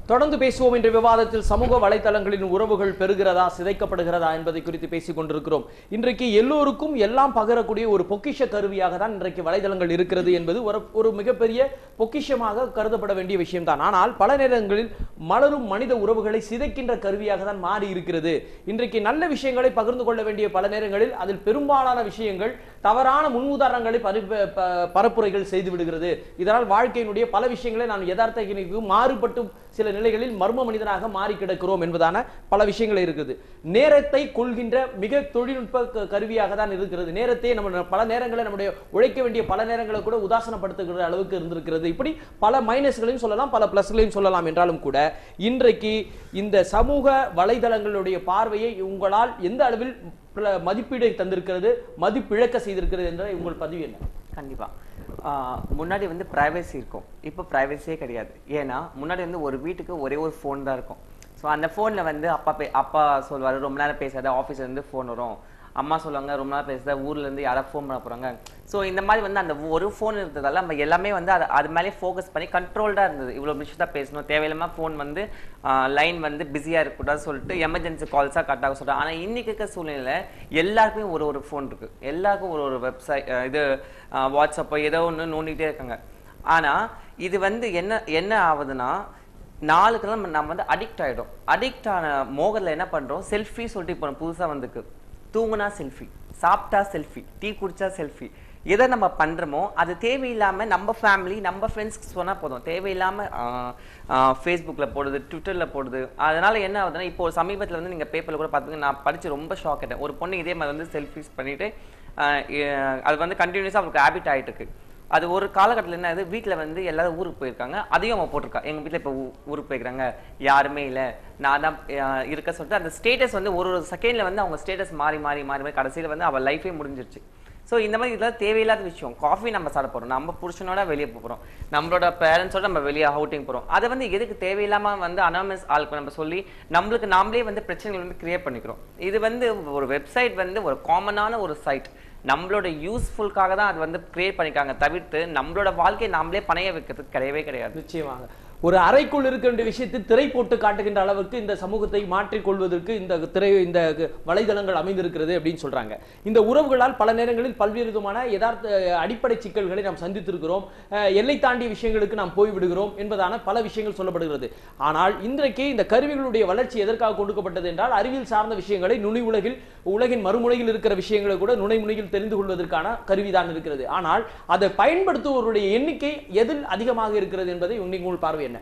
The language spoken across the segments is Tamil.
தொடர்ந்து பேசுவோம் என்ற விவாதத்தில் சமூக வலைதளங்களின் உறவுகள் பெறுகிறதா சிதைக்கப்படுகிறதா என்பதை குறித்து பேசிக் கொண்டிருக்கிறோம் இன்றைக்கு எல்லோருக்கும் எல்லாம் பகரக்கூடிய ஒரு பொக்கிஷ கருவியாக தான் இன்றைக்கு வலைதளங்கள் இருக்கிறது என்பது ஒரு ஒரு மிகப்பெரிய பொக்கிஷமாக கருதப்பட வேண்டிய விஷயம்தான் ஆனால் பல நேரங்களில் மலரும் மனித உறவுகளை சிதைக்கின்ற கருவியாக தான் மாறி இருக்கிறது இன்றைக்கு நல்ல விஷயங்களை பகிர்ந்து கொள்ள வேண்டிய பல நேரங்களில் அதில் பெரும்பாலான விஷயங்கள் தவறான முன்னுதாரணங்களை பரி ப- பரப்புரைகள் செய்து விடுகிறது இதனால் வாழ்க்கையினுடைய பல விஷயங்களை நாம் யதார்த்த மாறுபட்டு சில நிலைகளில் மர்ம மனிதனாக மாறி கிடக்கிறோம் என்பதான பல விஷயங்கள் இருக்குது நேரத்தை கொள்கின்ற மிக தொழில்நுட்ப க- கருவியாக தான் இருக்கிறது நேரத்தை நம்ம பல நேரங்களில் நம்முடைய உழைக்க வேண்டிய பல நேரங்களை கூட உதாசனப்படுத்துகிற அளவுக்கு இருந்திருக்கிறது இப்படி பல மைனஸ்களையும் சொல்லலாம் பல பிளஸ்களையும் சொல்லலாம் என்றாலும் கூட இன்றைக்கு இந்த சமூக வலைதளங்களுடைய பார்வையை உங்களால் எந்த அளவில் பிள- மதிப்பீடை தந்திருக்கிறது மதிப்பிழக்க செய்திருக்கிறது என்ற உங்கள் பதிவு என்ன கண்டிப்பா ஆஹ் முன்னாடி வந்து பிரைவசி இருக்கும் இப்போ பிரைவசியே கிடையாது ஏன்னா முன்னாடி வந்து ஒரு வீட்டுக்கு ஒரே ஒரு ஃபோன் தான் இருக்கும் ஸோ அந்த ஃபோனில் வந்து அப்பா பே அப்பா சொல்வாரு ரொம்ப நேரம் பேசாத ஆஃபீஸ்ல இருந்து ஃபோன் வரும் அம்மா சொல்லுவாங்க ரொம்ப நேரம் பேசாத ஊர்ல இருந்து யாராவது ஃபோன் பண்ண போறாங்க ஸோ இந்த மாதிரி வந்து அந்த ஒரு ஃபோன் இருந்ததால நம்ம எல்லாமே வந்து அது அது மேலே ஃபோக்கஸ் பண்ணி கண்ட்ரோல்டாக இருந்தது இவ்வளோ விஷயம் தான் பேசணும் தேவையில்லாம ஃபோன் வந்து லைன் வந்து பிஸியாக இருக்கக்கூடாது சொல்லிட்டு எமர்ஜென்சி கால்ஸாக கட்டாக சொல்கிறாங்க ஆனால் இன்னைக்கு இருக்க சூழ்நிலையில எல்லாருக்குமே ஒரு ஒரு ஃபோன் இருக்கு எல்லாருக்கும் ஒரு ஒரு வெப்சைட் இது வாட்ஸ்அப்போ ஏதோ ஒன்று நோண்டிக்கிட்டே இருக்காங்க ஆனா இது வந்து என்ன என்ன ஆகுதுன்னா நாளுக்கு நாள் நம்ம வந்து அடிக்ட் ஆயிடும் அடிக்ட் ஆன மோகத்தில் என்ன பண்றோம் செல்ஃபி சொல்லிட்டு இப்போ புதுசா வந்துக்கு தூங்குனா செல்ஃபி சாப்பிட்டா செல்ஃபி டீ குடிச்சா செல்ஃபி எதை நம்ம பண்றோமோ அது தேவையில்லாம நம்ம ஃபேமிலி நம்ம ஃப்ரெண்ட்ஸ்க்கு சொன்னா போதும் தேவையில்லாம ஃபேஸ்புக்ல போடுது ட்விட்டர்ல போடுது அதனால என்ன ஆகுதுன்னா இப்போ ஒரு சமீபத்துல வந்து நீங்க பேப்பர்ல கூட பார்த்துங்க நான் படிச்சு ரொம்ப ஷாக் ஆயிட்டேன் ஒரு பொண்ணு இதே மாதிரி வந்து செல்ஃபிஸ் பண்ணிட்டு ஆஹ் எ- அது வந்து கண்டினியூஸா அவளுக்கு ஹேபிட் ஆயிட்டு இருக்கு அது ஒரு காலகட்டத்தில் என்ன ஆகுது வீட்டில் வந்து எல்லாரும் ஊருக்கு போயிருக்காங்க அதையும் அவன் போட்டிருக்கா எங்கள் வீட்டில் இப்போ ஊருக்கு போயிருக்காங்க யாருமே இல்லை நான் தான் அஹ், இருக்க சொல்லிட்டு அந்த ஸ்டேட்டஸ் வந்து ஒரு ஒரு செகண்டில் வந்து அவங்க ஸ்டேட்டஸ் மாறி மாறி மாறி மாறி கடைசியில் வந்து அவள் லைஃபே முடிஞ்சிருச்சு ஸோ இந்த மாதிரி இதெல்லாம் தேவையில்லாத விஷயம் காஃபி நம்ம சாப்பிட போகிறோம் நம்ம புருஷனோட வெளியே போகிறோம் நம்மளோட பேரண்ட்ஸோட நம்ம வெளியே அவுட்டிங் போகிறோம் அதை வந்து எதுக்கு தேவையில்லாமல் வந்து அனாமஸ் ஆளுக்கு நம்ம சொல்லி நம்மளுக்கு நாமளே வந்து பிரச்சனைகள் வந்து கிரியேட் பண்ணிக்கிறோம் இது வந்து ஒரு வெப்சைட் வந்து ஒரு காமனான ஒரு சைட் நம்மளோட யூஸ்ஃபுல்காக தான் அது வந்து கிரியேட் பண்ணிக்காங்க தவிர்த்து நம்மளோட வாழ்க்கையை நாமளே பணைய வைக்கிறதுக்கு கிடையவே கிடையாது நிச்சயமாக ஒரு அறைக்குள் இருக்க வேண்டிய விஷயத்தை திரை போட்டு காட்டுகின்ற அளவுக்கு இந்த சமூகத்தை மாற்றிக் கொள்வதற்கு இந்த திரை இந்த வலைதளங்கள் அமைந்திருக்கிறது அப்படின்னு சொல்றாங்க இந்த உறவுகளால் பல நேரங்களில் பல்வேறு விதமான யதார்த்த அடிப்படை சிக்கல்களை நாம் சந்தித்திருக்கிறோம் அஹ், எல்லை தாண்டிய விஷயங்களுக்கு நாம் போய்விடுகிறோம் என்பதான பல விஷயங்கள் சொல்லப்படுகிறது ஆனால் இன்றைக்கு இந்த கருவிகளுடைய வளர்ச்சி எதற்காக கொடுக்கப்பட்டது என்றால் அறிவியல் சார்ந்த விஷயங்களை நுனி உலகில் உலகின் மறுமுனையில் இருக்கிற விஷயங்களை கூட நுனைமுனையில் தெரிந்து கொள்வதற்கான கருவிதான் இருக்கிறது ஆனால் அதை பயன்படுத்துவோருடைய எண்ணிக்கை எதில் அதிகமாக இருக்கிறது என்பதை உங்கள் பார்வை என்ன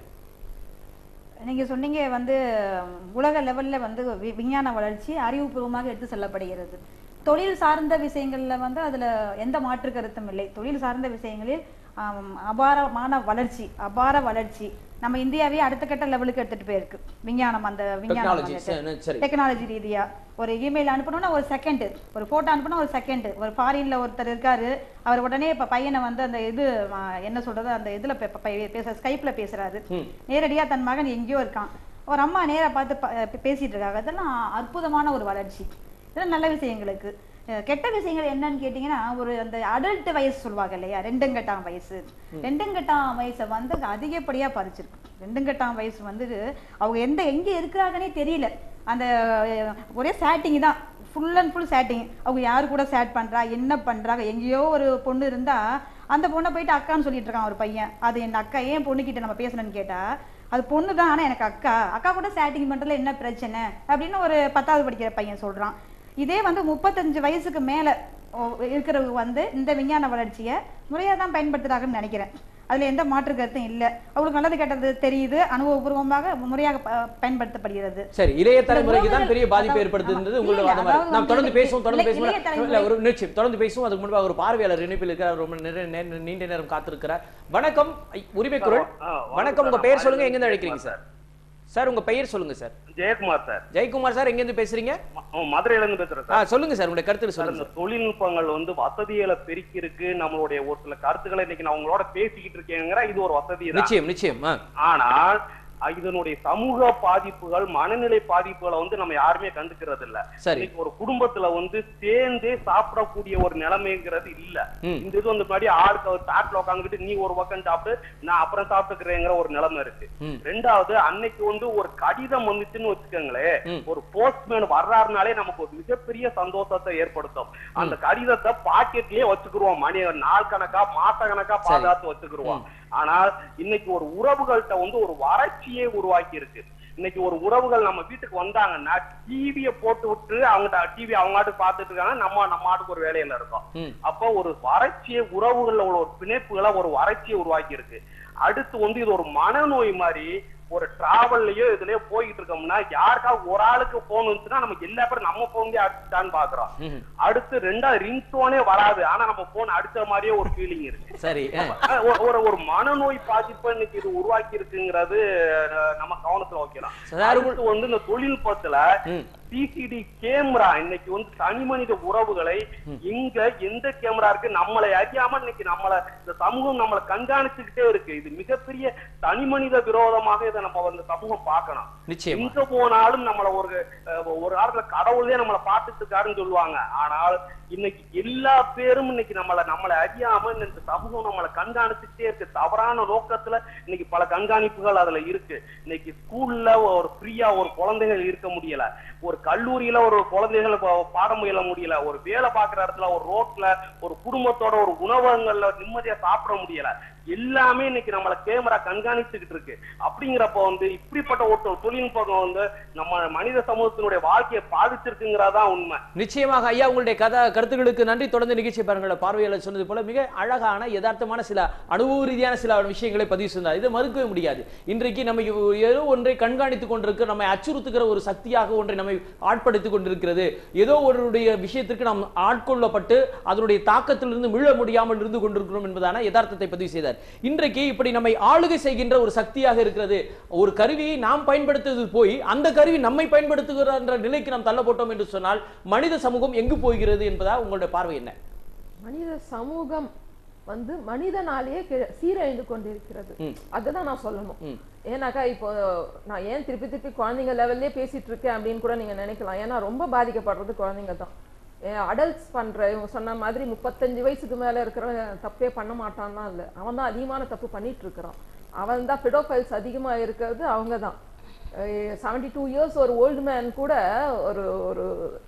நீங்க சொன்னீங்க வந்து உலக லெவல்ல வந்து வி- விஞ்ஞான வளர்ச்சி அறிவுபூர்வமாக எடுத்து செல்லப்படுகிறது தொழில் சார்ந்த விஷயங்கள்ல வந்து அதுல எந்த மாற்று கருத்தும் இல்லை தொழில் சார்ந்த விஷயங்களில் ஆம், அபாரமான வளர்ச்சி அபார வளர்ச்சி நம்ம இந்தியாவே அடுத்த கட்ட லெவலுக்கு எடுத்துட்டு போயிருக்கு விஞ்ஞானம் அந்த Technology, விஞ்ஞானம் சரி. டெக்னாலஜி ரீதியா ஒரு இமெயில் அனுப்பணும்னா ஒரு செகண்ட் ஒரு போட்டோ அனுப்பணும் ஒரு செகண்ட் ஒரு ஃபாரின்ல ஒருத்தர் இருக்காரு அவர் உடனே இப்ப பையனை வந்து அந்த இது ஆ, என்ன சொல்றது அந்த இதுல பே- பே- பேச ஸ்கைப்ல பேசுறாரு ம். நேரடியா தன் மகன் எங்கேயோ இருக்கான் ஒரு அம்மா நேரா பார்த்து ப- பே- பேசிட்டு இருக்காங்க அதெல்லாம் அற்புதமான ஒரு வளர்ச்சி இதெல்லாம் நல்ல விஷயங்களுக்கு அஹ் கெட்ட விஷயங்கள் என்னன்னு கேட்டீங்கன்னா ஒரு அந்த அடல்ட் வயசு சொல்லுவாங்க இல்லையா ரெண்டுங்கட்டாம் வயசு ரெண்டுங்கட்டாம் வயசை வந்து அதிகப்படியா பறிச்சிருக்கு ரெண்டுங்கட்டாம் வயசு வந்து அவங்க எந்த எங்க இருக்கிறாங்கன்னே தெரியல அந்த அஹ், ஒரே சேட்டிங் தான் ஃபுல் அண்ட் ஃபுல் சேட்டிங் அவங்க யாரு கூட சேட் பண்றா என்ன பண்றாங்க எங்கேயோ ஒரு பொண்ணு இருந்தா அந்த பொண்ணை போயிட்டு அக்கான்னு சொல்லிட்டு இருக்கான் ஒரு பையன் அது என் அக்கா ஏன் பொண்ணுகிட்ட நம்ம பேசணும்னு கேட்டா அது பொண்ணு தான் ஆனா எனக்கு அக்கா அக்கா கூட சேட்டிங் பண்றதுல என்ன பிரச்சனை அப்படின்னு ஒரு பத்தாவது படிக்கிற பையன் சொல்றான் இதே வந்து முப்பத்தஞ்சு வயசுக்கு மேல ஓ, இருக்கிறவங்க வந்து இந்த விஞ்ஞான வளர்ச்சியை முறையா தான் பயன்படுத்துறாங்கன்னு நினைக்கிறேன் அதுல எந்த மாற்று கருத்தும் இல்ல அவங்களுக்கு நல்லது கெட்டது தெரியுது அனுபவபூர்வமாக முறையாக ப- பயன்படுத்தப்படுகிறது சரி இளைய தலைமுறைக்கு தான் உறவுகள் பெரிய பாதிப்பை அதாவது- ஏற்படுத்துகிறது ஆமா. உங்களோட இல்ல, வாதமா இருக்கு. அதாவது நாம் வந்து தொடர்ந்து இளைய- பேசுவோம் தொடர்ந்து இளைய பேசுவோம் தலைமுறை- இல்ல, ஒரு நிச்சயம் தொடர்ந்து பேசுவோம் அதுக்கு முன்பாக ஒரு பார்வையாளர் இணைப்பில் இருக்கிறார் ரொம்ப நிறை- நே- நீண்ட நேரம் காத்திருக்கிறார் வணக்கம் ஐ, உரிமை குரல் ஆ, வணக்கம் வணக்கம் உங்க சார். பெயர் நான் சொல்லுங்க மாரியம்மன் எங்க இருந்து அழைக்கிறீங்க சார் சார் உங்க பெயர் சொல்லுங்க sir Jayakumar sir Jayakumar sir எங்க இருந்து பேசுறீங்க ம- மதுரையில இருந்து பேசுறேன் ஆ சார் சொல்லுங்க சார் உங்களுடைய கருத்து சார் சொல்லுங்க இந்த சார் தொழில்நுட்பங்கள் வந்து வசதிகளை பெருக்கி இருக்கு நம்மளுடைய ஒரு சில கருத்துக்களை இன்னைக்கு நான் உங்களோட பேசிக்கிட்டு இருக்கேங்கிற இது ஒரு வசதி தான் நிச்சயம் நிச்சயம் ஆ. ஆனால் அஹ் இதனுடைய சமூக பாதிப்புகள் மனநிலை பாதிப்புகளை வந்து நம்ம யாருமே கண்டுக்கிறது இல்ல சரி. இன்னைக்கு ஒரு குடும்பத்துல வந்து சேர்ந்தே சாப்பிடக்கூடிய ஒரு நிலைமைங்கிறது இல்ல ம். இந்த இது வந்து முன்னாடி ஆளுக்கு ஒரு தாட்ல உட்காந்துக்கிட்டு நீ ஒரு பக்கம் சாப்பிட்டு நான் அப்புறம் சாப்பிட்டுக்கிறேங்கிற ஒரு நிலைமை இருக்கு ம். ரெண்டாவது அன்னைக்கு வந்து ஒரு கடிதம் வந்துச்சுன்னு வச்சுக்கோங்களேன் ம். ஒரு போஸ்ட்மேன் வர்றாருனாலே நமக்கு ஒரு மிகப்பெரிய சந்தோஷத்தை ஏற்படுத்தும் அந்த கடிதத்தை பாக்கெட்லயே வச்சுக்கிருவோம் மணி நாள் கணக்கா மாச கணக்கா பாதுகாத்து வச்சுக்கிருவோம் ஆனால் இன்னைக்கு ஒரு உறவுகள்கிட்ட வந்து ஒரு வறட்சியே உருவாக்கி இருக்கு இன்னைக்கு ஒரு உறவுகள் நம்ம வீட்டுக்கு வந்தாங்கன்னா டிவிய போட்டு விட்டு அவங்க டிவி அவங்க ஆட்டுக்கு பார்த்துட்டு இருக்காங்க நம்ம நம்ம ஆட்டுக்கு ஒரு வேலையில இருக்கோம் ம். அப்போ ஒரு வறட்சியை உறவுகள்ல உள்ள ஒரு பிணைப்புகளை ஒரு வறட்சியை உருவாக்கி இருக்கு அடுத்து வந்து இது ஒரு மனநோய் மாதிரி ஒரு டிராவல்லயோ இதுலயோ போயிட்டு இருக்கோம்னா யாருக்காவது ஒரு ஆளுக்கு போன் வந்துச்சுன்னா நமக்கு எல்லா பேரும் நம்ம போன் அடிச்சுட்டான்னு பாக்குறோம் ம். அடுத்து ரெண்டாவது ரிங்டோனே வராது ஆனா நம்ம போன் அடிச்ச மாதிரியே ஒரு ஃபீலிங் இருக்கு சரி அஹ், அஹ் ஒரு- ஒரு ஒரு மனநோய் பாதிப்பு இன்னைக்கு இது உருவாக்கி இருக்குங்கிறது அஹ், நம்ம கவனத்துல வைக்கலாம் சார், அடுத்து வந்து இந்த தொழில்நுட்பத்துல ம். சிசிடி கேமரா இன்னைக்கு வந்து தனி மனித உறவுகளை இங்க எந்த கேமரா இருக்கு நம்மளை அறியாம இன்னைக்கு நம்மள இந்த சமூகம் நம்மளை கண்காணிச்சுக்கிட்டே இருக்கு இது மிகப்பெரிய தனி மனித விரோதமாக இதை நம்ம வந்து சமூகம் பார்க்கணும் நிச்சயமா எங்க போனாலும் நம்மள ஒரு அஹ், ஒரு காலத்துல கடவுளே நம்மள பார்த்துட்டு இருக்காருன்னு சொல்லுவாங்க ஆனால் இன்னைக்கு எல்லா பேரும் இன்னைக்கு நம்மள நம்மளை அறியாம இந்த சமூகம் நம்மளை கண்காணிச்சுட்டே இருக்கு தவறான நோக்கத்துல இன்னைக்கு பல கண்காணிப்புகள் அதுல இருக்கு இன்னைக்கு ஸ்கூல்ல ஒரு ஃப்ரீயா ஒரு குழந்தைகள் இருக்க முடியல ஒரு கல்லூரியில ஒரு குழந்தைகள் பா- பாடம் முயல முடியல ஒரு வேலை பார்க்குற இடத்துல ஒரு ரோட்ல ஒரு குடும்பத்தோட ஒரு உணவகங்கள்ல நிம்மதியா சாப்பிட முடியல எல்லாமே இன்னைக்கு நம்மள கேமரா கண்காணிச்சுக்கிட்டு இருக்கு அப்படிங்கிறப்ப வந்து இப்படிப்பட்ட ஒரு தொழில்நுட்பம் வந்து நம்ம மனித சமூகத்தினுடைய வாழ்க்கையை பாதிச்சிருக்குங்கிறதா உண்மை நிச்சயமாக ஐயா உங்களுடைய கத கருத்துக்களுக்கு நன்றி தொடர்ந்து நிகழ்ச்சி பாருங்கள் பார்வையாளர் சொன்னது போல மிக அழகான யதார்த்தமான சில அனுபவ ரீதியான சில விஷயங்களை பதிவு செய்தார் இதை மறுக்கவே முடியாது இன்றைக்கு நம்ம ஏதோ ஒன்றை கண்காணித்துக் கொண்டிருக்க நம்மை அச்சுறுத்துகிற ஒரு சக்தியாக ஒன்றை நம்மை ஆட்படுத்திக் கொண்டிருக்கிறது ஏதோ ஒருடைய விஷயத்திற்கு நாம் ஆட்கொள்ளப்பட்டு அதனுடைய தாக்கத்திலிருந்து மீள முடியாமல் இருந்து கொண்டிருக்கிறோம் என்பதான யதார்த்தத்தை பதிவு செய்தார் இன்றைக்கு இப்படி நம்மை ஆளுகை செய்கின்ற ஒரு சக்தியாக இருக்கிறது ஒரு கருவியை நாம் பயன்படுத்துவது போய் அந்த கருவி நம்மை பயன்படுத்துகிற என்ற நிலைக்கு நாம் தள்ளப்பட்டோம் என்று சொன்னால் மனித சமூகம் எங்கு போகிறது என்பதா உங்களுடைய பார்வை என்ன மனித சமூகம் வந்து மனிதனாலேயே கி- சீரழிந்து கொண்டிருக்கிறது ம். அதுதான் நான் சொல்லணும் ம். ஏன்னாக்கா இப்போ நான் ஏன் திருப்பி திருப்பி குழந்தைங்க லெவல்லே பேசிட்டு இருக்கேன் அப்படின்னு கூட நீங்க நினைக்கலாம் ஏன்னா ரொம்ப பாதிக்கப்படுறது குழந்தைங்க தான் அடல்ட்ஸ் பண்ற இவங்க சொன்ன மாதிரி முப்பத்தஞ்சு வயசுக்கு மேல இருக்கிற தப்பே பண்ண மாட்டான்னா இல்ல அவன் தான் அதிகமான தப்பு பண்ணிட்டு இருக்கிறான் அவன் தான் பெடோஃபைல்ஸ் அதிகமா இருக்கிறது அவங்க தான் செவன்டி டூ இயர்ஸ் ஒரு ஓல்டு மேன் கூட ஒரு ஒரு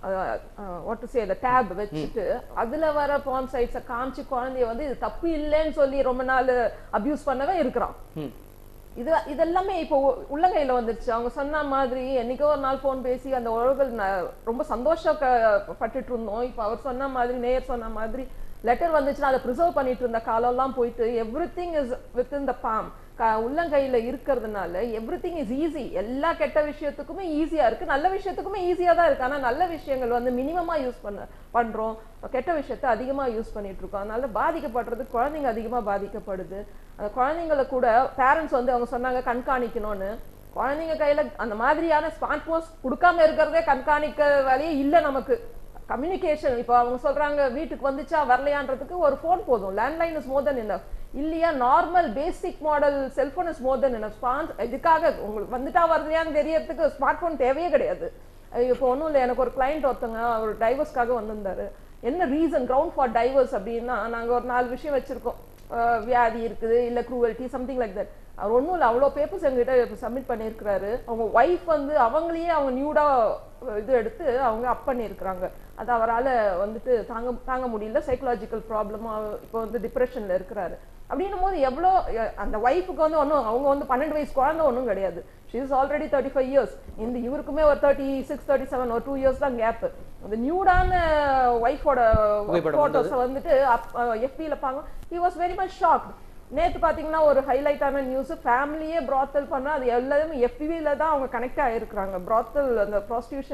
வாட் டு சே டேப் வச்சுட்டு அதுல வர பான் சைட்ஸை காமிச்சு குழந்தைய வந்து இது தப்பு இல்லைன்னு சொல்லி ரொம்ப நாள் அபியூஸ் பண்ணவே இருக்கிறான் ம். இது இதெல்லாமே இப்போ உ- உள்ளங்கையில வந்துருச்சு அவங்க சொன்ன மாதிரி என்னைக்கோ ஒரு நாள் ஃபோன் பேசி அந்த உறவுகள் ந- ரொம்ப சந்தோஷப்பட்டுட்டு இருந்தோம் இப்போ அவர் சொன்ன மாதிரி நேயர் சொன்ன மாதிரி லெட்டர் வந்துச்சுன்னா அதை ப்ரிசர்வ் பண்ணிட்டு இருந்த காலம்லாம் போயிட்டு everything is with in the palm உள்ளங்கையில இருக்கிறதுனால எவ்ரி திங் இஸ் ஈஸி எல்லா கெட்ட விஷயத்துக்குமே ஈஸியா இருக்கு நல்ல விஷயத்துக்குமே ஈஸியா தான் இருக்கு ஆனா நல்ல விஷயங்கள் வந்து மினிமமா யூஸ் பண்ண பண்றோம் கெட்ட விஷயத்த அதிகமா யூஸ் பண்ணிட்டு இருக்கோம் அதனால பாதிக்கப்படுறது குழந்தைங்க அதிகமா பாதிக்கப்படுது அந்த குழந்தைங்கள கூட பேரண்ட்ஸ் வந்து அவங்க சொன்னாங்க கண்காணிக்கணும்னு குழந்தைங்க கையில அந்த மாதிரியான ஸ்மார்ட் போன்ஸ் கொடுக்காம இருக்கிறதே கண்காணிக்க வேலையே இல்லை நமக்கு கம்யூனிகேஷன் இப்போ அவங்க சொல்றாங்க வீட்டுக்கு வந்துச்சா வரலையான்றதுக்கு ஒரு ஃபோன் போதும் landline is more than enough இல்லையா normal basic model cellphone is more than enough ஸ்பான்ஸ் இதுக்காக உங்களுக்கு வந்துட்டா வரலையான்னு தெரியறதுக்கு ஸ்மார்ட் போன் தேவையே கிடையாது அஹ் இப்போ ஒன்றும் இல்லை எனக்கு ஒரு கிளைண்ட் ஒருத்தங்க அவர் டைவர்ஸ்க்காக வந்திருந்தாரு என்ன ரீசன் கிரவுண்ட் ஃபார் டைவர்ஸ் அப்படின்னா நாங்க ஒரு நாலு விஷயம் வச்சிருக்கோம் அஹ் வியாதி இருக்குது இல்ல க்ரூவல்ட்டி சம்திங் லைக் தட் அவர் ஒன்றும் இல்லை அவ்வளோ பேப்பர்ஸ் எங்ககிட்ட சப்மிட் பண்ணியிருக்கிறாரு அவங்க ஒய்ஃப் வந்து அவங்களையே அவங்க நியூடா இது எடுத்து அவங்க அப் பண்ணியிருக்கிறாங்க அது அவரால் வந்துட்டு தாங்க தாங்க முடியல சைக்கலாஜிக்கல் ப்ராப்ளமாக இப்போ வந்து டிப்ரெஷனில் இருக்கிறாரு அப்படின்னும் போது எவ்வளோ அஹ், அந்த ஒய்ஃபுக்கு வந்து ஒன்றும் அவங்க வந்து பன்னெண்டு வயசு குழந்தை ஒன்றும் கிடையாது she is already thirty five years இந்த இவருக்குமே ஒரு தேர்ட்டி சிக்ஸ் தேர்ட்டி செவன் ஒரு டூ இயர்ஸ் தான் கேப் அந்த நியூடான ஒய்ஃபோட புகைப்படம் ஃபோட்டோஸை வந்துட்டு எஃபியில் பாங்க he was very much shocked நேத்து பாத்தீங்கன்னா ஒரு ஹைலைட்டான நியூஸ் ஃபேமிலியே ப்ராத்தல் பண்ணா அது எல்லாமே எஃபிவில தான் அவங்க கனெக்ட் ஆயிருக்கிறாங்க ப்ராத்தல் அந்த ப்ராஸ்டியூஷனே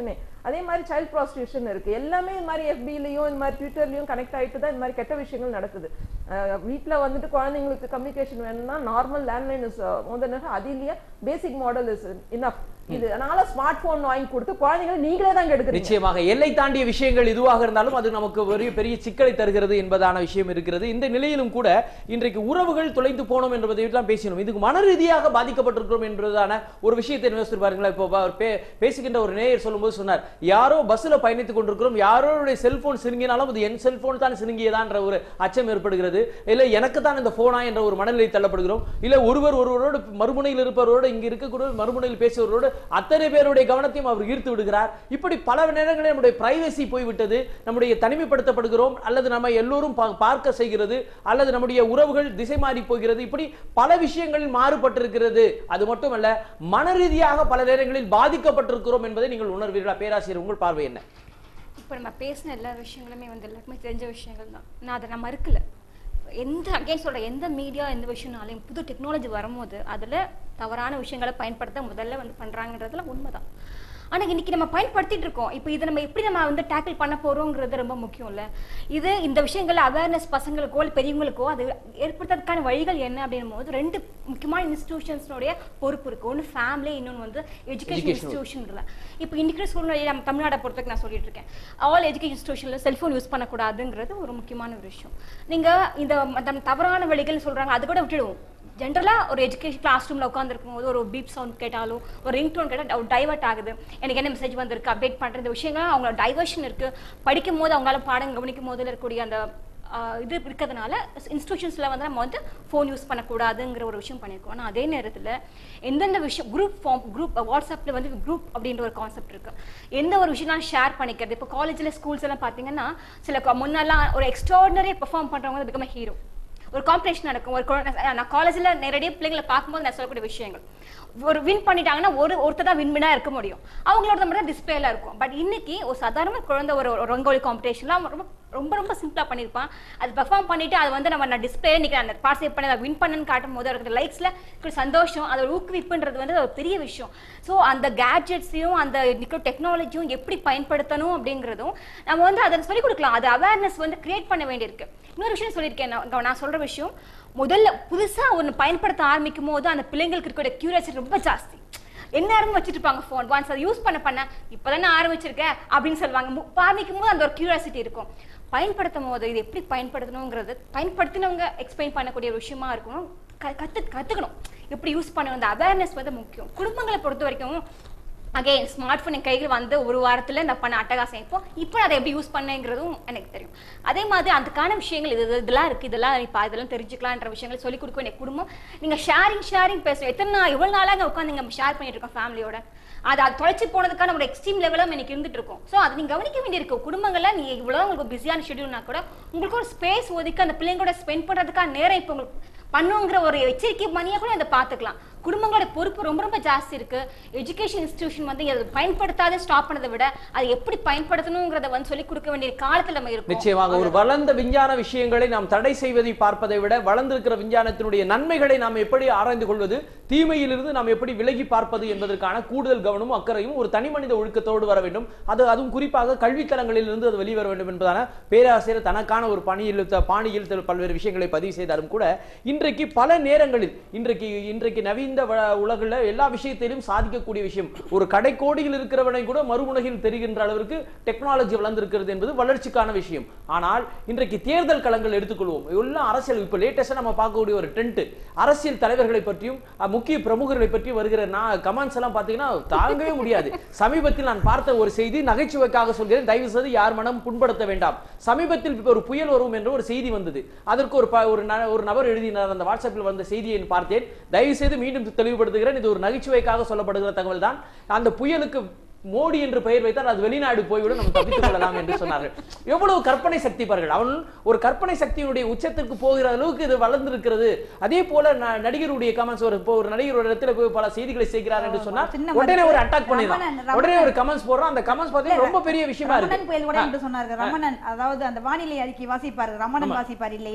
அதே மாதிரி சைல்ட் ப்ராஸ்டியூஷன் இருக்கு எல்லாமே இந்த மாதிரி எஃபிலையும் இந்த மாதிரி ட்விட்டர்லயும் கனெக்ட் ஆயிட்டு தான் இந்த மாதிரி கெட்ட விஷயங்கள் நடக்குது அஹ் வீட்ல வந்துட்டு குழந்தைங்களுக்கு கம்யூனிகேஷன் வேணும்னா நார்மல் லேண்ட்லைன் இஸ் முதல்ல அது இல்லையா பேசிக் மாடல் இஸ் இனஃப் இது அதனால ஸ்மார்ட் போன் வாங்கி கொடுத்து குழந்தைங்களை நீங்களே தான் கெடுக்குறீங்க நிச்சயமாக எல்லை தாண்டிய விஷயங்கள் இதுவாக இருந்தாலும் அது நமக்கு ஒரு பெரிய சிக்கலை தருகிறது என்பதான விஷயம் இருக்கிறது இந்த நிலையிலும் கூட இன்றைக்கு உறவுகள் தொலைந்து போனோம் என்பதை எல்லாம் பேசினோம் இதுக்கு மன ரீதியாக பாதிக்கப்பட்டிருக்கிறோம் என்பதான ஒரு விஷயத்தை யோசித்து பாருங்களேன் இப்போ அவர் பே- பேசுகின்ற ஒரு நேயர் சொல்லும்போது சொன்னார் யாரோ பஸ்ல பயணித்துக் கொண்டிருக்கிறோம் யாரோடைய செல்போன் சினுங்கினாலும் அது என் செல்போன் தான் சினுங்கியதான்ற ஒரு அச்சம் ஏற்படுகிறது இல்ல எனக்கு தான் இந்த போனா என்ற ஒரு மனநிலை தள்ளப்படுகிறோம் இல்ல ஒருவர் ஒருவரோடு மறுமுனையில் இருப்பவரோடு இங்க இருக்கக்கூடிய மறுமுனையில் பேசுவவரோடு அத்தனை பேருடைய கவனத்தையும் அவர் ஈர்த்து விடுகிறார் இப்படி பல நேரங்களில் நம்முடைய பிரைவசி போய்விட்டது நம்முடைய தனிமைப்படுத்தப்படுகிறோம் அல்லது நம்ம எல்லோரும் பா- பார்க்க செய்கிறது அல்லது நம்முடைய உறவுகள் திசை மாறி போகிறது இப்படி பல விஷயங்களில் மாறுபட்டிருக்கிறது அது மட்டுமல்ல மன ரீதியாக பல நேரங்களில் பாதிக்கப்பட்டிருக்கிறோம் என்பதை நீங்கள் உணர்வீர்களா பேராசிரியர் உங்கள் பார்வை என்ன இப்போ நம்ம பேசின எல்லா விஷயங்களுமே வந்து எல்லாருக்குமே தெரிஞ்ச விஷயங்கள் தான் நான் அதை நான் மறுக்கல எந்த அகைன் சொல்கிறேன் எந்த மீடியா எந்த விஷயம்னாலையும் புது டெக்னாலஜி வரும்போது அதில் தவறான விஷயங்களை பயன்படுத்த முதல்ல வந்து பண்ணுறாங்கன்றதுல உண்மைதான் ஆனால் இன்னைக்கு நம்ம பயன்படுத்திட்டு இருக்கோம் இப்போ இதை நம்ம எப்படி நம்ம வந்து டேக்கிள் பண்ண போகிறோங்கிறது ரொம்ப முக்கியம் இல்லை இது இந்த விஷயங்கள் அவேர்னஸ் பசங்களுக்கோ இல்லை பெரியவங்களுக்கோ அது ஏற்படுத்துறதுக்கான வழிகள் என்ன அப்படின்னும் போது ரெண்டு முக்கியமான இன்ஸ்டிடியூஷன்ஸ்னுடைய பொறுப்பு இருக்கு ஒன்று ஃபேமிலி இன்னொன்று வந்து எஜுகேஷன் Educational. இன்ஸ்டிடியூஷன்ல இப்போ இன்னைக்கு சூழ்நிலையை நம்ம தமிழ்நாடை பொறுத்தவரைக்கும் நான் சொல்லிட்டு இருக்கேன் ஆல் எஜுகேஷன் இன்ஸ்டிடியூஷன்ல செல்ஃபோன் யூஸ் பண்ணக்கூடாதுங்கிறது ஒரு முக்கியமான ஒரு விஷயம் நீங்க இந்த மத்த தவறான வழிகள் சொல்றாங்க அது கூட விட்டுடுவோம் ஜென்ரலா ஒரு எஜுகேஷன் கிளாஸ் ரூம்ல உட்காந்துருக்கும் போது ஒரு பீப் சவுண்ட் கேட்டாலும் ஒரு ரிங் டோன் கேட்டால் டைவர்ட் ஆகுது எனக்கு என்ன மெசேஜ் வந்திருக்கு அப்டேட் பண்ற இந்த விஷயங்கள் அவங்களோட டைவர்ஷன் இருக்கு படிக்கும் போது அவங்களால பாடம் கவனிக்கும் போது இருக்கக்கூடிய அந்த ஆஹ் இது இருக்கிறதுனால இன்ஸ்டிடியூஷன்ஸில் வந்து நம்ம வந்து ஃபோன் யூஸ் பண்ணக்கூடாதுங்கிற ஒரு விஷயம் பண்ணியிருக்கோம் ஆனால் அதே நேரத்தில் எந்தெந்த விஷயம் குரூப் ஃபார்ம் குரூப் வாட்ஸ்அப்பில் வந்து குரூப் அப்படின்ற ஒரு கான்செப்ட் இருக்கு எந்த ஒரு விஷயம் ஷேர் பண்ணிக்கிறது இப்போ காலேஜில் ஸ்கூல்ஸ் எல்லாம் பார்த்தீங்கன்னா சில க- முன்னெல்லாம் ஒரு எக்ஸ்ட்ராடினரி பெர்ஃபார்ம் பண்ணுறவங்க பிகம் ஹீரோ ஒரு காம்படிஷன் நடக்கும் ஒரு குழந்தை நான் காலேஜில் நேரடியாக பிள்ளைங்களை பார்க்கும்போது நான் சொல்லக்கூடிய விஷயங்கள் ஒரு வின் பண்ணிட்டாங்கன்னா ஒரு ஒருத்தர் தான் வின் இருக்க முடியும் அவங்களோட மட்டும் டிஸ்பிளேல இருக்கும் பட் இன்னைக்கு ஒரு சாதாரண குழந்தை ஒரு ஒரு ரங்கோலி காம்படிஷன்ல அவன் ரொம்ப ரொம்ப ரொம்ப சிம்பிளா பண்ணியிருப்பான் அது பெர்ஃபார்ம் பண்ணிட்டு அது வந்து நம்ம நான் டிஸ்பிளே இன்னைக்கு அந்த பார்ட்டிசிபேட் பண்ணி அதை வின் பண்ணன்னு காட்டும் போது இருக்கிற லைக்ஸ்ல இருக்கிற சந்தோஷம் அதோட ஊக்குவிப்புன்றது வந்து ஒரு பெரிய விஷயம் ஸோ அந்த கேட்ஜெட்ஸையும் அந்த நிற்கிற டெக்னாலஜியும் எப்படி பயன்படுத்தணும் அப்படிங்கிறதும் நம்ம வந்து அதை சொல்லிக் கொடுக்கலாம் அது அவேர்னஸ் வந்து கிரியேட் பண்ண வேண்டியிருக்கு இன்னொரு விஷயம் சொல்லியிருக்கேன் நான் நான் சொல்ற விஷயம் முதல்ல புதுசா ஒன்று பயன்படுத்த ஆரம்பிக்கும் போது அந்த பிள்ளைங்களுக்கு இருக்கிற கியூரியாசிட்டி ரொம்ப ஜாஸ்தி எல்லாரும் வச்சுட்டு இருப்பாங்க ஃபோன் ஒன்ஸ் அதை யூஸ் பண்ண பண்ண இப்போதானே ஆரம்பிச்சிருக்கேன் அப்படின்னு சொல்லுவாங்க மு- ஆரம்பிக்கும் போது அந்த ஒரு கியூரியாசிட்டி இருக்கும் பயன்படுத்தும் போது இது எப்படி பயன்படுத்தணுங்கிறது பயன்படுத்தினவங்க எக்ஸ்பிளைன் பண்ணக்கூடிய ஒரு விஷயமா இருக்கணும் க- கத்து கத்துக்கணும் எப்படி யூஸ் பண்ணணும் அந்த அவேர்னஸ் வந்து முக்கியம் குடும்பங்களை பொறுத்த வரைக்கும் அகைன் ஸ்மார்ட் ஃபோன் என் கையில் வந்து ஒரு வாரத்தில் இந்த பண்ண அட்டகாசம் இப்போ இப்போ அதை எப்படி யூஸ் பண்ணேங்கிறதும் எனக்கு தெரியும் அதே மாதிரி அதுக்கான விஷயங்கள் இது இது- இதெல்லாம் இருக்குது இதெல்லாம் இப்போ இதெல்லாம் தெரிஞ்சுக்கலான்ற விஷயங்களை சொல்லிக் கொடுக்க வேண்டிய குடும்பம் நீங்கள் ஷேரிங் ஷேரிங் பேசுகிறோம் எத்தனை நாள் எவ்வளோ நாளாக உட்காந்து நம்ம ஷேர் பண்ணிட்டு இருக்கோம் ஃபேமிலியோட அது அது தொலைச்சு போனதுக்கான ஒரு எக்ஸ்ட்ரீம் லெவலும் எனக்கு இருந்துட்டு இருக்கும் ஸோ அது நீங்கள் கவனிக்க வேண்டியிருக்கு குடும்பங்கள்ல நீ இவ்வளோ உங்களுக்கு பிஸியான ஷெடியூல்னா கூட உங்களுக்கு ஒரு ஸ்பேஸ் ஒதுக்கி அந்த பிள்ளைங்களோட ஸ்பெண்ட் பண்ணுறதுக்கான நேரம் இப்போ உங்களுக்கு பண்ணுங்கிற ஒரு எச்சரிக்கை மணியை கூட அதை பார்த்துக்கலாம் குடும்பங்களோட பொறுப்பு ரொம்ப ரொம்ப ஜாஸ்தி இருக்கு எஜுகேஷன் இன்ஸ்டிடியூஷன் வந்து அதை பயன்படுத்தாத ஸ்டாப் பண்ணதை விட அதை எப்படி பயன்படுத்தணுங்கிறத வந்து சொல்லி கொடுக்க வேண்டிய காலத்துல நம்ம இருக்கோம் நிச்சயமாக ஒரு வளர்ந்த விஞ்ஞான விஷயங்களை நாம் தடை செய்வதை பார்ப்பதை விட வளர்ந்திருக்கிற விஞ்ஞானத்தினுடைய நன்மைகளை நாம் எப்படி ஆராய்ந்து கொள்வது தீமையிலிருந்து நாம் எப்படி விலகி பார்ப்பது என்பதற்கான கூடுதல் கவனமும் அக்கறையும் ஒரு தனி மனித ஒழுக்கத்தோடு வர வேண்டும் அது அதுவும் குறிப்பாக கல்வித்தலங்களில் இருந்து அது வெளிவர வேண்டும் என்பதான பேராசிரியர் தனக்கான ஒரு பணியில் த- பாணியில் த- பல்வேறு விஷயங்களை பதிவு செய்தாலும் கூட இன்றைக்கு பல நேரங்களில் இன்றைக்கு இன்றைக்கு நவீன வ- உலகில் எல்லா விஷயத்திலும் சாதிக்கக்கூடிய விஷயம் ஒரு கடைக்கோடியில் இருக்கிறவனை கூட மறுமுனையில் தெரிகின்ற அளவிற்கு டெக்னாலஜி வளர்ந்திருக்கிறது என்பது வளர்ச்சிக்கான விஷயம் ஆனால் இன்றைக்கு தேர்தல் களங்கள் எடுத்துக்கொள்வோம் எல்லாம் அரசியல் இப்போ லேட்டஸ்டா நம்ம பார்க்கக்கூடிய ஒரு ட்ரெண்ட் அரசியல் தலைவர்களை பற்றியும் அஹ், முக்கிய பிரமுகர்களை பற்றி வருகிற நான் கமெண்ட்ஸ் எல்லாம் பார்த்தீங்கன்னா தாங்கவே முடியாது சமீபத்தில் நான் பார்த்த ஒரு செய்தி நகைச்சுவைக்காக சொல்கிறேன் தயவு செய்து யார் மனம் புண்படுத்த வேண்டாம் சமீபத்தில் இப்ப ஒரு புயல் வரும் என்ற ஒரு செய்தி வந்தது அதற்கு ஒரு ப- ஒரு ந- ஒரு நபர் எழுதினார் அந்த வாட்ஸ்அப்பில் வந்த செய்தியை நான் பார்த்தேன் தயவு செய்து மீண்டும் தெளிவுபடுத்துகிறேன் இது ஒரு நகைச்சுவைக்காக சொல்லப்படுகிற தகவல் தான் அந்த புயலுக்கு மோடி என்று பெயர் வைத்தால் அது வெளிநாடு போய்விடும் நம்ம தப்பித்துக் கொள்ளலாம் என்று சொன்னார்கள் எவ்வளவு கற்பனை சக்தி பாருங்கள் அவன் ஒரு கற்பனை சக்தியினுடைய உச்சத்திற்கு போகிற அளவுக்கு இது வளர்ந்திருக்கிறது அதே போல ந- நடிகருடைய கமெண்ட்ஸ் ஒரு இப்போ ஒரு நடிகர் ஒரு இடத்துல போய் பல செய்திகளை செய்கிறார் என்று சொன்னா சின்ன உடனே மதிப்பு. ஒரு அட்டாக் பண்ணிடலாம் ரமணன், ரமணன். உடனே ஒரு கமெண்ட்ஸ் போடுறோம் அந்த கமெண்ட்ஸ் பார்த்தீங்கன்னா ரொம்ப பெரிய விஷயமா ரமணன் புயல் கூட இருக்கு என்று சொன்னார்கள் ரமணன் அதாவது அந்த வானிலை அறிக்கை வாசிப்பாரு ரமணன் வாசிப்பார் இல்லையா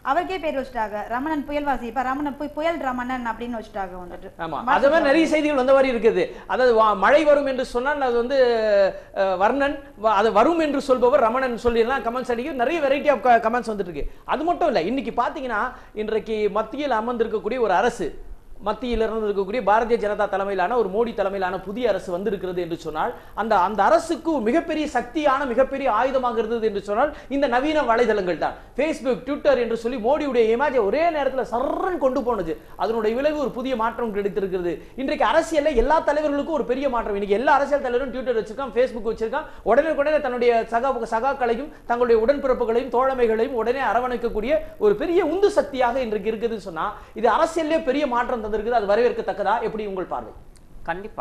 அவருக்கே பேர் வச்சுட்டாங்க ரமணன் புயல்வாசி இப்ப ரமணன் புய- புயல் ரமணன் அப்படின்னு வச்சுட்டாங்க வந்துட்டு ஆமா அது மாதிரி நிறைய செய்திகள் வந்த மாதிரி இருக்குது அதாவது வா- மழை வரும் என்று சொன்னால் அது வந்து அஹ், வர்ணன் வ- அது வரும் என்று சொல்பவர் ரமணன் சொல்லி எல்லாம் கமெண்ட்ஸ் அடிக்க நிறைய வெரைட்டி ஆஃப் கமெண்ட்ஸ் வந்துட்டு இருக்கு அது மட்டும் இல்ல இன்னைக்கு பாத்தீங்கன்னா இன்றைக்கு மத்தியில் அமர்ந்திருக்கக்கூடிய ஒரு அரசு மத்தியில் இருந்து இருக்கக்கூடிய பாரதிய ஜனதா தலைமையிலான ஒரு மோடி தலைமையிலான புதிய அரசு வந்திருக்கிறது என்று சொன்னால் அந்த அந்த அரசுக்கு ஒரு மிகப்பெரிய சக்தியான மிகப்பெரிய ஆயுதமாக இருந்தது என்று சொன்னால் இந்த நவீன வலைதளங்கள் தான் ஃபேஸ்புக் ட்விட்டர் என்று சொல்லி மோடியுடைய இமேஜை ஒரே நேரத்தில் சர்றன் கொண்டு போனது அதனுடைய விளைவு ஒரு புதிய மாற்றம் கிடைத்திருக்கிறது இன்றைக்கு அரசியல்ல எல்லா தலைவர்களுக்கும் ஒரு பெரிய மாற்றம் இன்னைக்கு எல்லா அரசியல் தலைவரும் ட்விட்டர் வச்சிருக்கான் ஃபேஸ்புக் வச்சிருக்கான் உடனே உடனே தன்னுடைய சகா சகாக்களையும் தங்களுடைய உடன்பிறப்புகளையும் தோழமைகளையும் உடனே அரவணைக்கக்கூடிய ஒரு பெரிய உந்து சக்தியாக இன்றைக்கு இருக்குதுன்னு சொன்னா இது அரசியல்லே பெரிய மாற்றம் தந்திருக்குது அது வரவேற்கத்தக்கதா எப்படி உங்கள் பார்வை கண்டிப்பா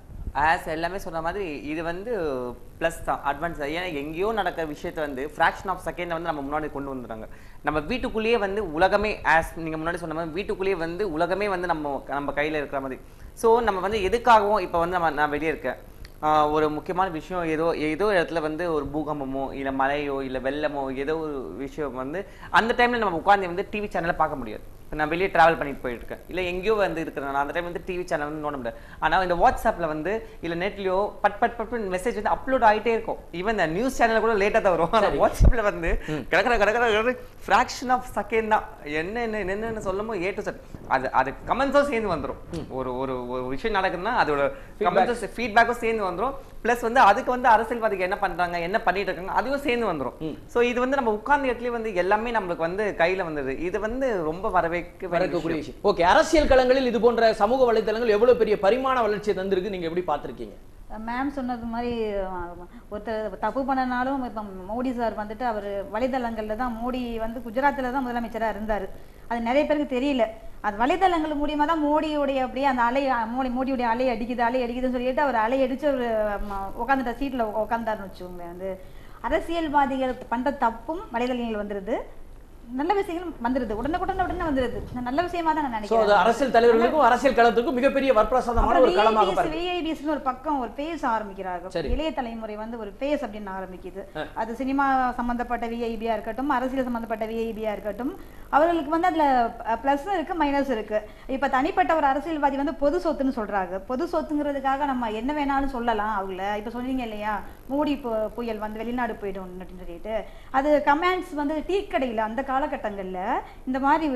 ஆஸ் எல்லாமே சொன்ன மாதிரி இது வந்து ப்ளஸ் தான் அட்வான்ஸ் ஏன்னா எங்கேயோ நடக்கிற விஷயத்தை வந்து ஃப்ராக்ஷன் ஆஃப் செகண்ட் வந்து நம்ம முன்னாடி கொண்டு வந்துடுறாங்க நம்ம வீட்டுக்குள்ளேயே வந்து உலகமே ஆஸ் நீங்க முன்னாடி சொன்ன மாதிரி வீட்டுக்குள்ளேயே வந்து உலகமே வந்து நம்ம நம்ம கையில இருக்கிற மாதிரி ஸோ நம்ம வந்து எதுக்காகவும் இப்போ வந்து நம்ம நான் வெளியே இருக்கேன் ஆஹ் ஒரு முக்கியமான விஷயம் ஏதோ ஏதோ இடத்துல வந்து ஒரு பூகம்பமோ இல்ல மழையோ இல்ல வெள்ளமோ ஏதோ ஒரு விஷயம் வந்து அந்த டைம்ல நம்ம உட்கார்ந்து வந்து டிவி சேனலை பார்க்க முடியாது இப்ப நான் வெளியே டிராவல் பண்ணிட்டு போயிட்டு இருக்கேன் இல்ல எங்கேயோ வந்து இருக்கிறேன் நான் அந்த டைம் வந்து டிவி சேனல் வந்து நோட முடியாது ஆனா இந்த வாட்ஸ்அப்ல வந்து இல்ல நெட்லயோ பட் பட் பட் மெசேஜ் வந்து அப்லோட் ஆயிட்டே இருக்கும் ஈவன் இந்த நியூஸ் சேனல் கூட லேட்டா தான் வரும் ஆனா வாட்ஸ்அப்ல வந்து கிடக்கிற கிடக்கிற ஃபிராக்ஷன் ஆஃப் செகண்ட் தான் என்ன என்ன என்னென்ன சொல்லமோ ஏ டு செட் அது அது கமெண்ட்ஸும் சேர்ந்து வந்துரும் ஒரு ஒரு ஒரு விஷயம் நடக்குதுன்னா அதோட கமெண்ட்ஸ் ஃபீட்பேக்கும் சேர்ந்து வந்துரும் ப்ளஸ் வந்து அதுக்கு வந்து அரசியல்வாதிகள் என்ன பண்றாங்க என்ன பண்ணிட்டு இருக்காங்க அதையும் சேர்ந்து வந்துரும் சோ இது வந்து நம்ம உட்கார்ந்த இடத்துலயே வந்து எல்லாமே நம்மளுக்கு வந்து கையில வந்தது இது வந்து ரொம்ப வரவேற்க வேண்டிய வரக்கூடிய விஷயம். விஷயம் ஓகே அரசியல் களங்களில் இது போன்ற சமூக வலைத்தளங்கள் எவ்வளவு பெரிய பரிமாண வளர்ச்சியை தந்திருக்கு நீங்க எப்படி பார்த்திருக்கீங்க மேம் சொன்னது மாதிரி அஹ், ஒருத்தர் தப்பு பண்ணனாலும் இப்போ மோடி சார் வந்துட்டு அவர் வலைதளங்கள்ல தான் மோடி வந்து குஜராத்ல தான் முதலமைச்சரா இருந்தாரு அது நிறைய பேருக்கு தெரியல அது வலைதளங்கள் மூலியமா தான் மோடியுடைய அப்படியே அந்த அலை மோடி மோடியுடைய அலை அடிக்குது அலை அடிக்குதுன்னு சொல்லிட்டு அவர் அலை அடிச்சு அவர் உட்காந்துட்ட சீட்ல உட்காந்தாருன்னு வச்சுக்கோங்களேன் வந்து அரசியல்வாதிகள் பண்ற தப்பும் வலைதளங்கள் வந்துருது நல்ல விஷயங்களும் வந்துருது உடனுக்குடனே உடனே வந்துருது நல்ல விஷயமா தான் நான் சோ அது நினைக்கிறேன் அரசியல் தலைவர்களுக்கும் அரசியல் களத்துக்கும் மிகப்பெரிய வரப்பிரசாதமான ஒரு களமாக VIPs பாருங்க VIPs னு ஒரு பக்கம் ஒரு பேச ஆரம்பிக்கிறாங்க சரி. இளைய தலைமுறை வந்து ஒரு பேஸ் அப்படின்னு ஆரம்பிக்குது அது சினிமா சம்பந்தப்பட்ட விஐபியா இருக்கட்டும் அரசியல் சம்பந்தப்பட்ட விஐபியா இருக்கட்டும் அவர்களுக்கு வந்து அதுல பிளஸ் இருக்கு மைனஸ் இருக்கு இப்ப தனிப்பட்ட ஒரு அரசியல்வாதி வந்து பொது சொத்துன்னு சொல்றாங்க பொது சொத்துங்கிறதுக்காக நம்ம என்ன வேணாலும் சொல்லலாம் அவங்கள இப்ப சொன்னீங்க இல்லையா மூடி பு- புயல் வந்து வெளிநாடு போயிடும் அப்படின்னு சொல்லிட்டு அது கமெண்ட்ஸ் வந்து டீ கடையில அந்த காலகட்டங்கள்ல இந்த மாதிரி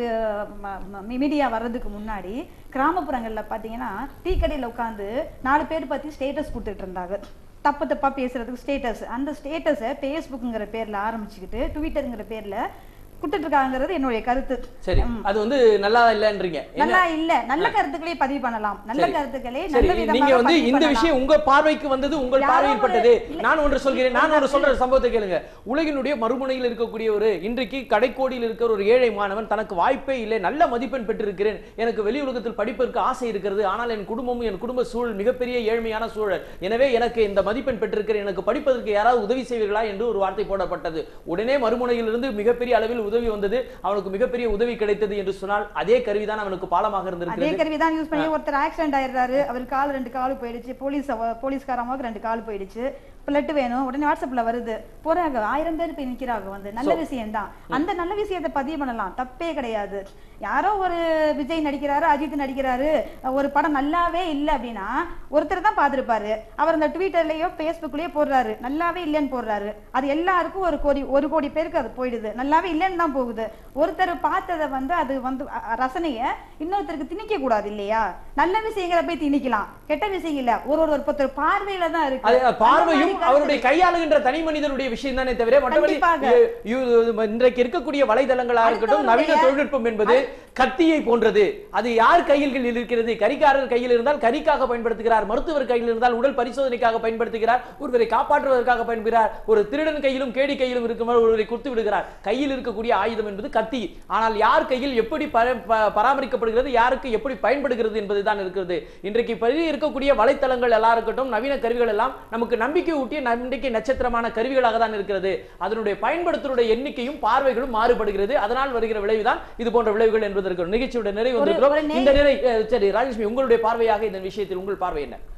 மீடியா வர்றதுக்கு முன்னாடி கிராமப்புறங்கள்ல பாத்தீங்கன்னா டீ கடையில உட்காந்து நாலு பேர் பத்தி ஸ்டேட்டஸ் கொடுத்துட்டு இருந்தாங்க தப்பு தப்பா பேசுறதுக்கு ஸ்டேட்டஸ் அந்த ஸ்டேட்டஸை ஃபேஸ்புக்குங்கிற பேர்ல ஆரம்பிச்சுக்கிட்டு ட்விட்டருங்கிற பேர்ல கொடுத்துட்டு இருக்காங்கிறது என்னுடைய கருத்து சரி ம். அது வந்து நல்லா இல்லன்றீங்க என்ன- நல்லா இல்ல நல்ல கருத்துக்களே பதிவு பண்ணலாம் நல்ல சரி. கருத்துக்களே சரி நல்ல விதமாக நீங்க வந்து பதிவு இந்த பண்ணலாம். விஷயம் உங்க பார்வைக்கு வந்தது உங்கள் யாரோ பார்வையில் ஒரு- பட்டது இல்ல. நான் ஒன்று சொல்கிறேன் நான் ஒன்று சொல்ற சம்பவத்தை கேளுங்க உலகினுடைய மறுமுனையில் இருக்கக்கூடிய ஒரு இன்றைக்கு கடைக்கோடியில் இருக்கிற ஒரு ஏழை மாணவன் தனக்கு வாய்ப்பே இல்லை நல்ல மதிப்பெண் பெற்றிருக்கிறேன் எனக்கு வெளி உலகத்தில் படிப்பதற்கு ஆசை இருக்கிறது ஆனால் என் குடும்பமும் என் குடும்ப சூழல் மிகப்பெரிய ஏழ்மையான சூழல் எனவே எனக்கு இந்த மதிப்பெண் பெற்றிருக்கிறேன் எனக்கு படிப்பதற்கு யாராவது உதவி செய்வீர்களா என்று ஒரு வார்த்தை போடப்பட்டது உடனே மறுமுனையிலிருந்து மிகப்பெரிய அளவில் உதவி வந்தது அவனுக்கு மிகப்பெரிய உதவி கிடைத்தது என்று சொன்னால் அதே கருவிதான் அவனுக்கு பாலமாக அதே இருந்திருக்கிறது கருவி தான் யூஸ் பண்ணி ஒருத்தர் ஆக்சிடென்ட் ஆயிடுறாரு அவர் கால் ரெண்டு கால் போயிடுச்சு போலீஸ் போலீஸ்காரமாக ரெண்டு கால் போயிடுச்சு பிளட் வேணும் உடனே வாட்ஸ்அப்ல வருது போறாங்க ஆயிரம் பேர் போய் நிக்கிறாங்க வந்து நல்ல விஷயம் தான் அந்த நல்ல விஷயத்தை பதிவு பண்ணலாம் தப்பே கிடையாது யாரோ ஒரு விஜய் நடிக்கிறாரு அஜித் நடிக்கிறாரு ஒரு படம் நல்லாவே இல்லை அப்படின்னா ஒருத்தர் தான் பார்த்திருப்பாரு அவர் அந்த ட்விட்டர்லயோ ஃபேஸ்புக்லயோ போடுறாரு நல்லாவே இல்லைன்னு போடுறாரு அது எல்லாருக்கும் ஒரு கோடி ஒரு கோடி பேருக்கு அது போயிடுது நல்லாவே இல்லைன்னு தான் போகுது ஒருத்தர் பார்த்ததை வந்து அது வந்து அ- அ- ரசனைய இன்னொருத்தருக்கு திணிக்க கூடாது இல்லையா நல்ல விஷயங்களை போய் திணிக்கலாம் கெட்ட விஷயம் இல்ல ஒரு ஒரு ஒருத்தர் பார்வையில தான் இருக்கு அது அந்த மாதிரி பார்வையும் கருத்து அவருடைய கையாளுகின்ற தனி மனிதனுடைய விஷயம் தானே தவிர மற்றபடி கண்டிப்பாக. இ- இ- இன்றைக்கு இருக்கக்கூடிய வலைதளங்களா இருக்கட்டும் நவீன அடுத்தவருடைய- தொழில்நுட்பம் என்பது கத்தியை போன்றது அது யார் கையில் இருக்கிறது கரிகாரர் கையில் இருந்தால் கரிக்காக பயன்படுத்துகிறார் மருத்துவர் கையில் இருந்தால் உடல் பரிசோதனைக்காக பயன்படுத்துகிறார் ஒருவரை காப்பாற்றுவதற்காக பயன்படுகிறார் ஒரு திருடன் கையிலும் கேடி கையிலும் இருக்கும்போது ஒருவரை குத்து விடுகிறார் கையில் இருக்கக்கூடிய ஆயுதம் என்பது கத்தி ஆனால் யார் கையில் எப்படி பர- ப- பராமரிக்கப்படுகிறது யாருக்கு எப்படி பயன்படுகிறது என்பதுதான் இருக்கிறது இன்றைக்கு பெரிய இருக்கக்கூடிய வலைத்தளங்கள் எல்லாம் இருக்கட்டும் நவீன கருவிகள் எல்லாம் நமக்கு நம்பிக்கை ஊட்டிய நம்பிக்கை நட்சத்திரமான கருவிகளாக தான் இருக்கிறது அதனுடைய பயன்படுத்துடைய எண்ணிக்கையும் பார்வைகளும் மாறுபடுகிறது அதனால் வருகிற விளைவுதான் இது போன்ற விளைவுகள் என்பது இருக்கிறது நிகழ்ச்சியோட நிறைவு ஒரு- வந்திருக்கிறோம் ஒரு நே- இந்த நிலை அஹ், சரி ராஜலட்சுமி உங்களுடைய பார்வையாக இந்த விஷயத்தில் உங்கள் பார்வை என்ன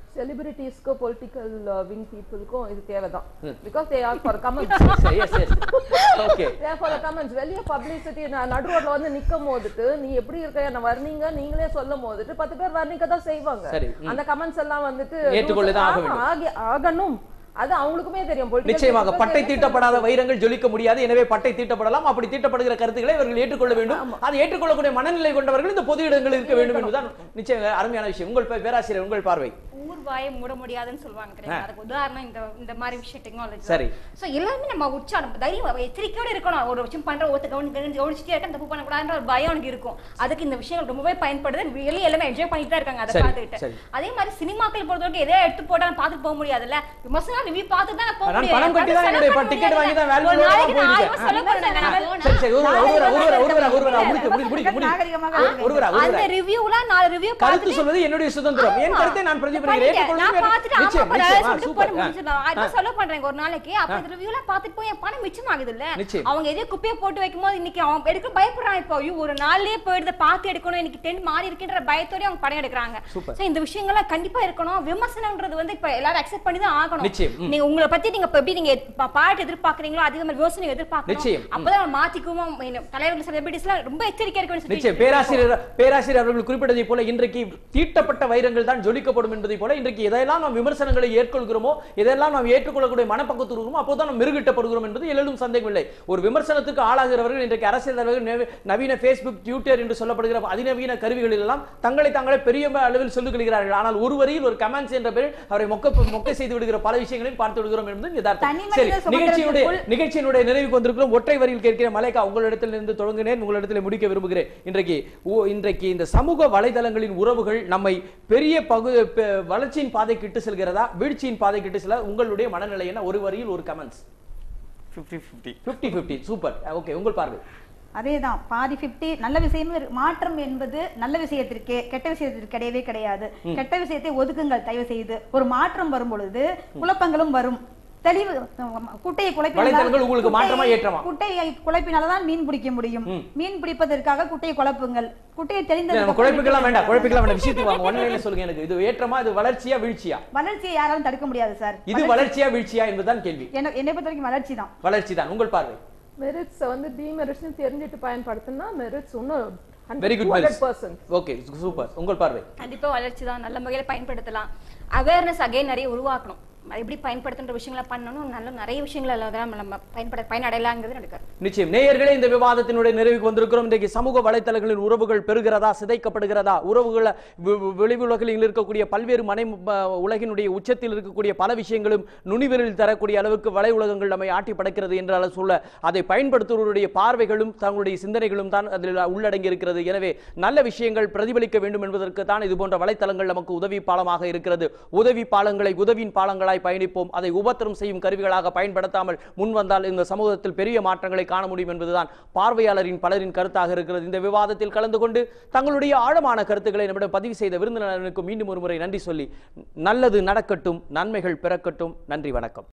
செலிபிரிட்டிஸ்க்கும் பொலிட்டிக்கல் விங் பீப்புளுக்கும் இது தேவைதான் because they are for comment yes yes okay for comments வெளிய பப்ளிசிட்டி நடு ரோட்ல வந்து நிக்கும் போதுட்டு நீ எப்படி இருக்க என்ன வர்ணீங்க நீங்களே சொல்லும் போதுட்டு பத்து பேர் வர்ணிக்க தான் செய்வாங்க சரி, ம். அந்த கமெண்ட்ஸ் எல்லாம் வந்துட்டு ஏற்றுக்கொள்ளதான் ஆக ஆமா, வேண்டும். ஆகி- ஆகணும் அது அவங்களுக்குமே தெரியும் political நிச்சயமாக people பட்டை என்ன தீட்டப்படாத வைரங்கள் ஜொலிக்க முடியாது எனவே பட்டை தீட்டப்படலாம் அப்படி தீட்டப்படுகிற கருத்துக்களை இவர்கள் ஏற்றுக்கொள்ள வேண்டும் அதை ஏற்றுக்கொள்ளக்கூடிய மனநிலை கொண்டவர்கள் இந்த பொது இடங்களில் இருக்க வேண்டும் என்பதுதான் நிச்சயம் அருமையான விஷயம் உங்கள் பே- பேராசிரியர் உங்கள் பார்வை ஊர் வாயை மூட முடியாதுன்னு சொல்லுவாங்க தெரியுமா அதுக்கு உதாரணம் இந்த இந்த மாதிரி விஷயம் டெக்னாலஜி சரி. சோ எல்லாருமே நம்ம உற்சாகம் தைரியம் எச்சரிக்கையோட இருக்கணும் ஒரு விஷயம் பண்ற ஒருத்த கவனி கவனி- கவனிச்சுட்டே இருக்க தப்பு பண்ணக்கூடாதுன்ற ஒரு பயம் எனக்கு இருக்கும் அதுக்கு இந்த விஷயங்கள் ரொம்பவே பயன்படுது வெளியே எல்லாமே என்ஜாய் பண்ணிட்டு தான் இருக்காங்க அதை சரி, பார்த்துக்கிட்டு சரி. அதே மாதிரி சினிமாக்கள் பொறுத்தவரைக்கும் எதை எடுத்து போட்டா பார்த்துட்டு போக முடியாதுல்ல விமர்சனம் ரிவ்யூ பார்த்து தான் போக நான் முடியும் பணம் கட்டி தான் என்னுடைய செலவு பண்ண ticket வாங்கி தான் முடியாதுல்ல. வேல்யூ ஒரு நாளைக்கு நான் போயிருக்கேன். ஆயிரம் செலவு பண்ணுங்க நான் சரி சரி ஒருவரா ஒருவரா ஒருவரா ஒருவரா ஒருவரா முடிக்க முடிக்க முடிக்க முடிக்க நாகரிகமாக முடிக்க ஒருவரா அந்த ஒருவரா ரிவ்யூல நாலு ரிவ்யூ கருத்து சொல்வது என்னுடைய சுதந்திரம் என் ஆமா. கருத்தை நான் பிரதிபலிக்கிறேன் பண்ணிட்டேன். ஏற்றுக்கொள்வது நான் பார்த்துட்டு ஆமா, நிச்சயம் அப்ப நிச்சயம் நான் ஆ, சொல்லிட்டு சூப்பர் போட்டு ஆ. முடிச்சிடலாம். அதான் செலவு பண்றேங்க ஒரு நாளைக்கு அப்ப இந்த ரிவ்யூல பார்த்துட்டு போய் என் பணம் மிச்சமாகுது இல்ல நிச்சயம். அவங்க எதையோ குப்பையை போட்டு வைக்கும்போது இன்னைக்கு அவன் எடுக்க பயப்படுறான் இப்போ ஐயோ ஒரு நாள்லயே போயிடுத பார்த்து எடுக்கணும் இன்னைக்கு டென்ட் மாறி இருக்கின்ற பயத்தோட அவங்க படம் எடுக்கிறாங்க சூப்பர். So, இந்த விஷயங்கள்லாம் கண்டிப்பா இருக்கணும் விமர்சனம்ன்றது வந்து இப்ப எல்லாரும் அக்செப்ட் பண்ணி தான் ஆகணும் நிச்சயம். ம். நீங்க உங்களை பத்தி நீங்க இப்ப எப்படி நீங்க பா- பாட்டு எதிர்பார்க்கறீங்களோ அதே மாதிரி விமர்சனம் நிச்சயம். எதிர்பார்க்கணும் ம். அப்பதான் நம்ம மாத்திக்குவோம் இந்த தலைவர்கள் செலிபிரிட்டிஸ் எல்லாம் ரொம்ப எச்சரிக்கையா இருக்கணும் நிச்சயம் பேராசிரியர் பேராசிரியர் அவர்கள் குறிப்பிட்டதை போல இன்றைக்கு தீட்டப்பட்ட வைரங்கள் தான் ஜொலிக்கப்படும் என்பதை போல இன்றைக்கு எதையெல்லாம் நாம் விமர்சனங்களை ஏற்கொள்கிறோமோ எதெல்லாம் நாம் ஏற்றுக்கொள்ளக்கூடிய மனப்பக்கத்தில் இருக்கிறோமோ அப்போதான் நாம் மெருகிட்டப்படுகிறோம் என்பது எல்லாம் சந்தேகம் இல்லை ஒரு விமர்சனத்துக்கு ஆளாகிறவர்கள் இன்றைக்கு அரசியல் தலைவர்கள் நெ- நவீன ஃபேஸ்புக் ட்விட்டர் என்று சொல்லப்படுகிற அதிநவீன கருவிகளில் எல்லாம் தங்களை தாங்களே பெரிய அளவில் சொல்லிக் கொள்கிறார்கள் ஆனால் ஒரு வரியில் ஒரு கமெண்ட்ஸ் என்ற பெயரில் அவரை மொக்க மொக்க செய்து விடுகிற பல விஷயங்களையும் பார்த்து விடுகிறோம் என்பது யதார்த்தம் தனி சரி மனித நிகழ்ச்சியினுடைய சுதந்திரத்திற்குள் நிகழ்ச்சியினுடைய நிறைவுக்கு வந்திருக்கிறோம் ஒற்றை வரியில் கேட்கிற மலைக்கா உங்களிடத்தில் இருந்து தொடங்கினேன் உங்களிடத்தில் முடிக்க விரும்புகிறேன் இன்றைக்கு ஓ- இன்றைக்கு இந்த சமூக வலைதளங்களின் உறவுகள் நம்மை பெரிய பகு பெ- வளர்ச்சியின் பாதைக்கு இட்டு செல்கிறதா வீழ்ச்சியின் பாதைக்கு இட்டு செல்ல உங்களுடைய மனநிலை என்ன ஒரு வரியில் ஒரு comments fifty fifty fifty fifty super okay உங்கள் பார்வை அதேதான் பாதி 50 நல்ல விஷயமும் இருக்கு. மாற்றம் என்பது நல்ல விஷயத்திற்கே கெட்ட விஷயத்திற்கு கிடையவே கிடையாது கெட்ட விஷயத்தை ஒதுக்குங்கள் தயவு செய்து ஒரு மாற்றம் வரும் பொழுது குழப்பங்களும் வரும் தெளிவு குட்டையை வலைத்தளங்கள் உங்களுக்கு மாற்றமா, ஏற்றமா? குட்டையை குழப்பினால்தான் மீன் பிடிக்க முடியும் மீன் பிடிப்பதற்காக குட்டையை குழப்புங்கள் குட்டையை தெரிந்தது நம்ம குழப்பிக்கலாம் வேண்டாம் குழப்பிக்கலாம் வேண்டாம் விஷயத்துக்கு வாங்க ஒன்லைன்ல சொல்லுங்க எனக்கு இது ஏற்றமா இது வளர்ச்சியா வீழ்ச்சியா வளர்ச்சியை யாராலும் தடுக்க முடியாது சார் இது வளர்ச்சியா வீழ்ச்சியா என்பதுதான் கேள்வி என்ன- என்னை பொறுத்த வரைக்கும் வளர்ச்சி தான் வளர்ச்சி தான் உங்கள் பார்வை மெரிட்ஸ் வந்து டிமெரிட்ஸ் தெரிஞ்சுட்டு பயன்படுத்தினா மெரிட்ஸ் இன்னும் very good hundred percent okay super உங்கள் பார்வை கண்டிப்பா வளர்ச்சி தான் நல்ல முறையில பயன்படுத்தலாம் அவேர்னஸ் அகைன் நிறைய உருவாக்கணும் அது எப்படி பயன்படுத்துன்ற விஷயங்களை பண்ணணும் நல்ல நிறைய விஷயங்கள் எல்லாம் நம்ம பயன்பட பயனடையலாங்கிறது எனக்கு நிச்சயம் நேயர்களே இந்த விவாதத்தினுடைய நிறைவுக்கு வந்திருக்கிறோம் இன்றைக்கு சமூக வலைத்தளங்களின் உறவுகள் பெறுகிறதா சிதைக்கப்படுகிறதா உறவுகளை வி- வி- வெளி உலகில் இருக்கக்கூடிய பல்வேறு மனை ப- உலகினுடைய உச்சத்தில் இருக்கக்கூடிய பல விஷயங்களும் நுனிவிரில் தரக்கூடிய அளவுக்கு வலை உலகங்கள் நம்மை ஆட்டி படைக்கிறது என்றால் சொல்ல அதை பயன்படுத்துவருடைய பார்வைகளும் தங்களுடைய சிந்தனைகளும் தான் அதில் உள்ளடங்கி இருக்கிறது எனவே நல்ல விஷயங்கள் பிரதிபலிக்க வேண்டும் என்பதற்கு தான் இது போன்ற வலைத்தளங்கள் நமக்கு உதவி பாலமாக இருக்கிறது உதவி பாலங்களை உதவியின் பாலங்களாய் பயணிப்போம் அதை உபத்திரம் செய்யும் கருவிகளாக பயன்படுத்தாமல் முன் வந்தால் இந்த சமூகத்தில் பெரிய மாற்றங்களை காண முடியும் என்பதுதான் பார்வையாளரின் பலரின் கருத்தாக இருக்கிறது இந்த விவாதத்தில் கலந்து கொண்டு தங்களுடைய ஆழமான கருத்துக்களை நம்மிடம் பதிவு செய்த விருந்தினருக்கு மீண்டும் ஒரு முறை நன்றி சொல்லி நல்லது நடக்கட்டும் நன்மைகள் பிறக்கட்டும் நன்றி வணக்கம்